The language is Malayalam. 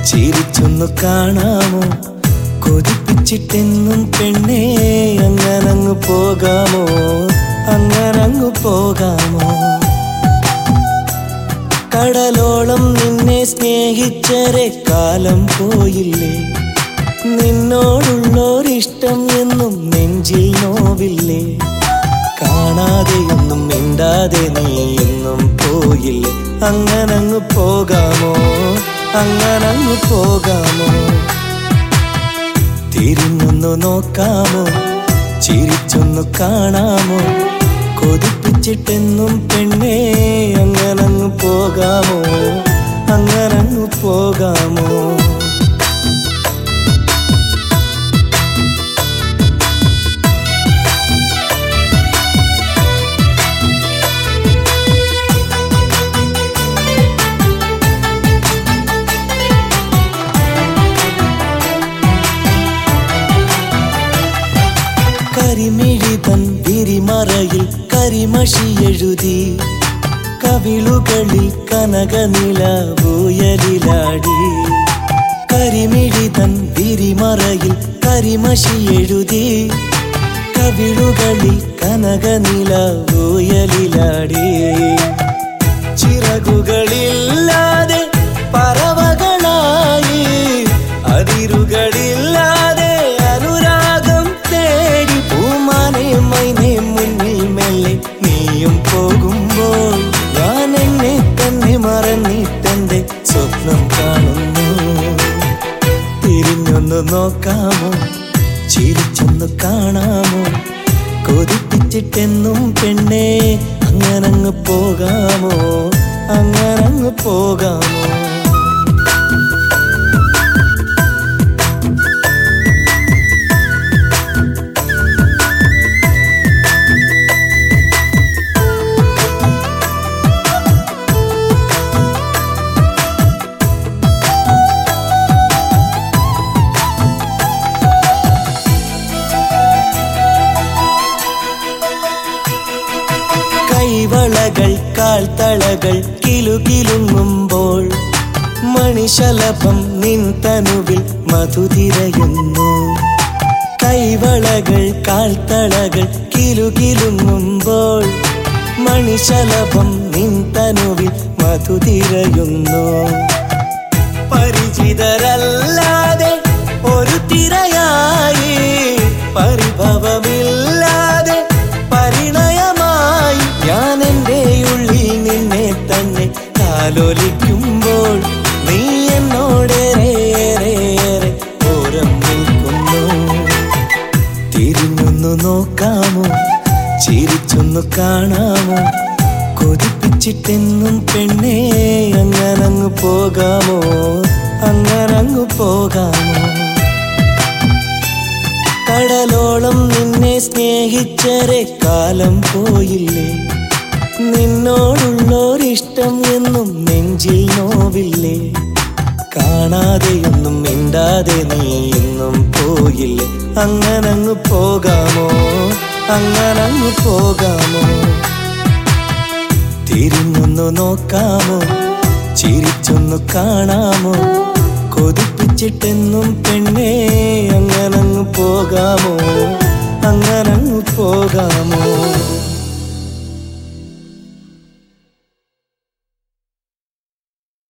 ചിരിച്ചൊന്നു കാണാമോ കൊതിപ്പിച്ചിട്ടെന്നും പെണ്ണേ അങ്ങനങ്ങു പോകാമോ അങ്ങനങ്ങു പോകാമോ കടലോളം നിന്നെ സ്നേഹിച്ചരെ കാലം പോയില്ലേ നിന്നോടുള്ളോരിഷ്ടം എന്നും നെഞ്ചിൽ നോവില്ലേ കാണാതെയൊന്നും മിണ്ടാതെ നീ എന്നും പോയില്ലേ അങ്ങനങ്ങ് പോകാമോ അങ്ങനങ്ങ് പോകാമോ തിരിഞ്ഞൊന്നു നോക്കാമോ ചിരിച്ചൊന്നു കാണാമോ കൊതിപ്പിച്ചിട്ടെന്നും പെണ്ണേ അങ്ങനങ്ങ് പോകാമോ അങ്ങനങ്ങ് പോകാമോ കരിമിഴിതൻ വിരിമറയിൽ കരിമഷി എഴുതി കവിളുകളിൽ കനകനില ഊയലിലാടി കരിമിഴിതൻ വിരിമറയിൽ കരിമഷി എഴുതി കവിളുകളിൽ കനകനില ഊയലിലാടി ചിറകുകളില്ലാതെ പറവകളായി അതിരുകളില്ലാതെ അനുരാഗം തേടി പൂമാനെ മൈനെ മുന്നിൽ മെല്ലെ നീയും പോകുമ്പോൾ ഞാൻ എന്നെ തന്നെ മറന്നിട്ടെന്റെ സ്വപ്നം കാണുന്നു തിരിഞ്ഞൊന്ന് നോക്കാമോ ചിരിച്ചൊന്ന് കാണാമോ കൊതിപ്പിച്ചിട്ടെന്നും പെണ്ണേ അങ്ങനങ്ങ് പോകാമോ അങ്ങനങ്ങ് പോകാമോ കൈവളകൾ കാൽത്തളകൾ കിലുകിലുങ്ങുമ്പോൾ മണിശലഭം നിൻ തനുവിൽ മധുതിരയുന്നു കൈവളകൾ കാൽത്തളകൾ കിലുകിലുങ്ങുമ്പോൾ മണിശലഭം നിൻ തനുവിൽ മധുതിരയുന്നു പരിചിതരല്ലാതെ ഒരു തിരയായി പരിഭവമില്ലാതെ പരിണയമായി ഞാൻ എൻ്റെ ഉള്ളിൽ നിന്നെ തന്നെ ആലോലിക്കുമ്പോൾ നീ എന്നോടേറെ ഓരം നിൽക്കുന്നു തിരിഞ്ഞൊന്നു നോക്കാമോ ചിരിച്ചൊന്നു കാണാമോ കൊതിപ്പിച്ചിട്ടെന്നും പെണ്ണേ അങ്ങനങ്ങ് പോകാമോ അങ്ങനങ്ങ് പോകാമോ കടലോളം നിന്നെ സ്നേഹിച്ചരെ കാലം പോയില്ലേ നിന്നോടുള്ളോരിഷ്ടം എന്നും നെഞ്ചിൽ നോവില്ലേ കാണാതെയൊന്നും മിണ്ടാതെ നീ എന്നും പോയില്ലേ അങ്ങനങ്ങ് പോകാമോ അങ്ങനങ്ങ് പോകാമോ തിരിഞ്ഞൊന്നു നോക്കാമോ ചിരിച്ചൊന്നു കാണാമോ കൊതിപ്പിച്ചിട്ടെന്നും പെണ്ണേ അങ്ങനങ്ങ് പോകാമോ അങ്ങനങ്ങ് പോകാമോ